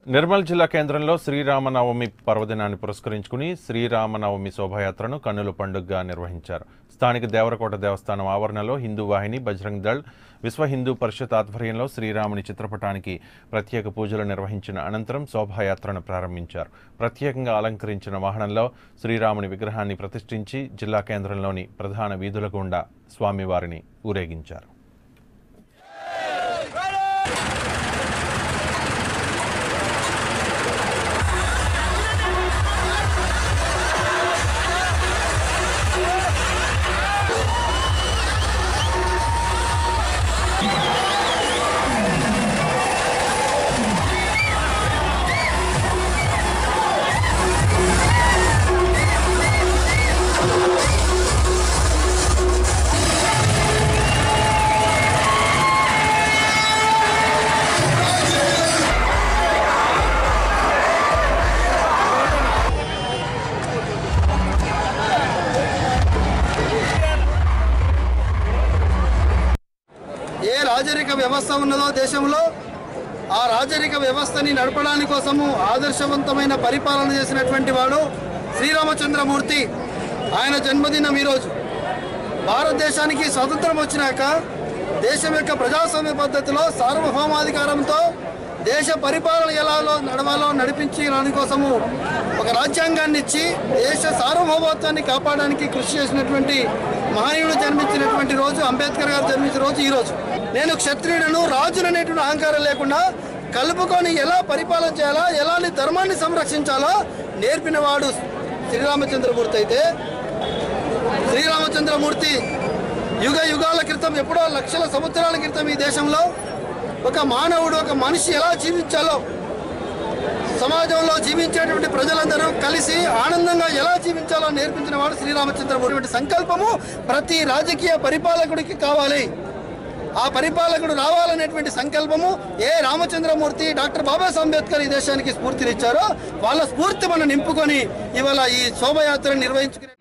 నిర్మల్ జిల్లా కేంద్రంలో శ్రీరామనవమి పర్వదినాన్ని పురస్కరించుకుని శ్రీరామనవమి శోభాయాత్రను కన్నుల పండుగగా నిర్వహించారు స్థానిక దేవరకోట దేవస్థానం ఆవరణలో హిందూ వాహిని బజరంగ్ దళ్ విశ్వ హిందూ పరిషత్ ఆధ్వర్యంలో శ్రీరాముని చిత్రపటానికి ప్రత్యేక పూజలు నిర్వహించిన అనంతరం శోభాయాత్రను ప్రారంభించారు ప్రత్యేకంగా అలంకరించిన వాహనంలో శ్రీరాముని విగ్రహాన్ని ప్రతిష్ఠించి జిల్లా కేంద్రంలోని ప్రధాన వీధుల గుండా స్వామివారిని ఊరేగించారు ఏ రాజరిక వ్యవస్థ ఉన్నదో దేశంలో ఆ రాజరిక వ్యవస్థని నడపడానికి కోసము ఆదర్శవంతమైన పరిపాలన చేసినటువంటి వాడు శ్రీరామచంద్రమూర్తి ఆయన జన్మదినం ఈరోజు భారతదేశానికి స్వతంత్రం వచ్చినాక దేశం యొక్క ప్రజాస్వామ్య పద్ధతిలో సార్వభౌమాధికారంతో దేశ పరిపాలన ఎలా నడవాలో నడిపించి దానికోసము ఒక రాజ్యాంగాన్ని ఇచ్చి దేశ సార్వభౌమత్వాన్ని కాపాడడానికి కృషి చేసినటువంటి మహనీయుడు జన్మించినటువంటి రోజు అంబేద్కర్ గారు జన్మించిన రోజు ఈ రోజు నేను క్షత్రియుడను రాజును అనేటువంటి అహంకారం లేకుండా కలుపుకొని ఎలా పరిపాలన చేయాలా ఎలాంటి ధర్మాన్ని సంరక్షించాలో నేర్పినవాడు శ్రీరామచంద్రమూర్తి అయితే శ్రీరామచంద్రమూర్తి యుగ యుగాల క్రితం ఎప్పుడో లక్షల సంవత్సరాల క్రితం ఈ దేశంలో ఒక మానవుడు ఒక మనిషి ఎలా జీవించాలో సమాజంలో జీవించేటువంటి ప్రజలందరూ కలిసి ఆనందంగా ఎలా జీవించాలో నేర్పించిన వాడు శ్రీరామచంద్రమూర్తి వంటి సంకల్పము ప్రతి రాజకీయ పరిపాలకుడికి కావాలి ఆ పరిపాలకుడు రావాలనేటువంటి సంకల్పము ఏ రామచంద్రమూర్తి డాక్టర్ బాబాసాహెబ్ అంబేద్కర్ ఈ దేశానికి స్ఫూర్తినిచ్చారో వాళ్ళ స్ఫూర్తి మనం నింపుకొని ఇవాళ ఈ శోభయాత్రను నిర్వహించుకునే